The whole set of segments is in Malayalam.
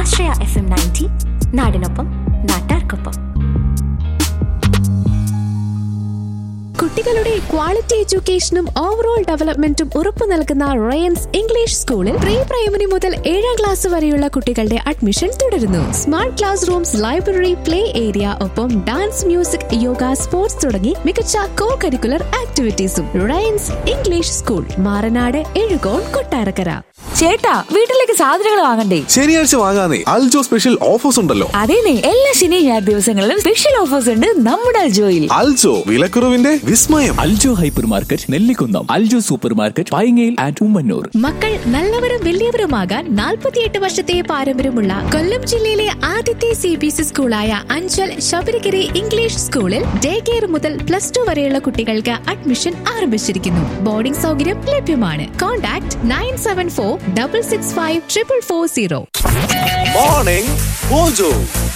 ആശ്രയ എഫ് എം നയൻറ്റി നാടിനൊപ്പം നാട്ടാർക്കൊപ്പം കുട്ടികളുടെ ക്വാളിറ്റി എഡ്യൂക്കേഷനും ഓവറോൾ ഡെവലപ്മെന്റും ഉറപ്പു നൽകുന്ന റയൻസ് ഇംഗ്ലീഷ് സ്കൂളിൽ പ്രീ പ്രൈമറി മുതൽ ഏഴാം ക്ലാസ് വരെയുള്ള കുട്ടികളുടെ അഡ്മിഷൻ തുടരുന്നു smart class rooms library play area ഒപ്പം ഡാൻസ് മ്യൂസിക് യോഗ സ്പോർട്സ് തുടങ്ങി മികച്ച കോ കരിക്കുലർ ആക്ടിവിറ്റീസും Ryan's English school Maranad Ezhukone Kottarakkara ചേട്ടാ വീട്ടിലേക്ക് സാധനങ്ങൾ വാങ്ങണ്ടേ ശനിയാഴ്ച വാങ്ങാനേ അൽജോ സ്പെഷ്യൽ ഓഫേഴ്സ് ഉണ്ടല്ലോ അതേനെ എല്ലാ ശനി ഞായർ ദിവസങ്ങളിലും സ്പെഷ്യൽ ഓഫേഴ്സ് ഉണ്ട് നമ്മുടെ അൽജോയിൽ അൽജോ വിലക്കുറവിന്റെ വിസ്മയം Aljo hyper market Nellikunnam Aljo super market പൈങ്ങയിൽ ആൻഡ് ഉമ്മന്നൂർ മക്കൾ നല്ലവരും വലിയവരുമാകാൻ നാൽപ്പത്തിയെട്ട് വർഷത്തെ പാരമ്പര്യമുള്ള കൊല്ലം ജില്ലയിലെ ആദ്യത്തെ സി ബി എസ് സ്കൂളായ അഞ്ചൽ ശബരിഗിരി ഇംഗ്ലീഷ് സ്കൂളിൽ ഡേ കെയർ മുതൽ പ്ലസ് ടു വരെയുള്ള കുട്ടികൾക്ക് അഡ്മിഷൻ ആരംഭിച്ചിരിക്കുന്നു ബോർഡിംഗ് സൗകര്യം ലഭ്യമാണ് contact nine seven four double six five triple four zero morning mojo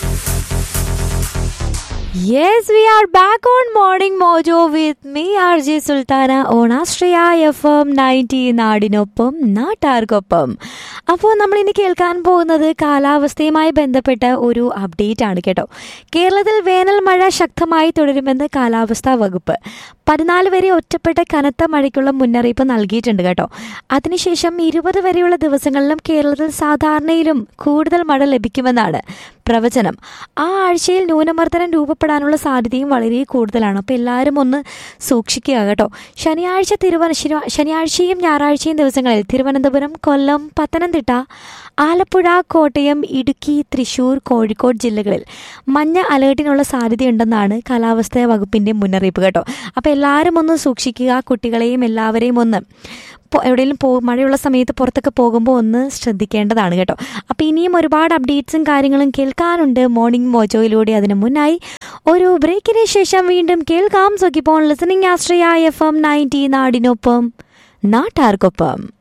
Yes, we are back on Morning Mojo with me, RJ Sultana, on Astraya FM 90 നാടിനൊപ്പം നാട്ടാർക്കൊപ്പം അപ്പോൾ നമ്മൾ ഇനി കേൾക്കാൻ പോകുന്നത് കാലാവസ്ഥയുമായി ബന്ധപ്പെട്ട ഒരു അപ്ഡേറ്റ് ആണ് കേട്ടോ കേരളത്തിൽ വേനൽ മഴ ശക്തമായി തുടരുമെന്ന് കാലാവസ്ഥാ വകുപ്പ് പതിനാല് വരെ ഒറ്റപ്പെട്ട കനത്ത മഴയ്ക്കുള്ള മുന്നറിയിപ്പ് നൽകിയിട്ടുണ്ട് കേട്ടോ അതിനുശേഷം ഇരുപത് വരെയുള്ള ദിവസങ്ങളിലും കേരളത്തിൽ സാധാരണയിലും കൂടുതൽ മഴ ലഭിക്കുമെന്നാണ് പ്രവചനം ആ ആഴ്ചയിൽ ന്യൂനമർദ്ദനം രൂപപ്പെടാനുള്ള സാധ്യതയും വളരെ കൂടുതലാണ് അപ്പോൾ എല്ലാവരും ഒന്ന് സൂക്ഷിക്കുക കേട്ടോ ശനിയാഴ്ച തിരുവന ശനി- ശനിയാഴ്ചയും ഞായറാഴ്ചയും ദിവസങ്ങളിൽ തിരുവനന്തപുരം കൊല്ലം പത്തനംതിട്ട ആലപ്പുഴ കോട്ടയം ഇടുക്കി തൃശൂർ കോഴിക്കോട് ജില്ലകളിൽ മഞ്ഞ അലേർട്ടിനുള്ള സാധ്യതയുണ്ടെന്നാണ് കാലാവസ്ഥാ വകുപ്പിൻ്റെ മുന്നറിയിപ്പ് കേട്ടോ അപ്പോൾ എല്ലാവരും ഒന്ന് സൂക്ഷിക്കുക കുട്ടികളെയും എല്ലാവരെയും ഒന്ന് പൊ- എവിടെയെങ്കിലും പോ മഴയുള്ള സമയത്ത് പുറത്തൊക്കെ പോകുമ്പോൾ ഒന്ന് ശ്രദ്ധിക്കേണ്ടതാണ് കേട്ടോ അപ്പോൾ ഇനിയും ഒരുപാട് അപ്ഡേറ്റ്സും കാര്യങ്ങളും കേൾക്കാനുണ്ട് മോർണിംഗ് മോജോയിലൂടെ അതിന് മുന്നായി ഒരു ബ്രേക്കിന് ശേഷം വീണ്ടും കേൾക്കാം so keep on listening Ashraya F M ninety നാടിനൊപ്പം നാട്ടാർക്കൊപ്പം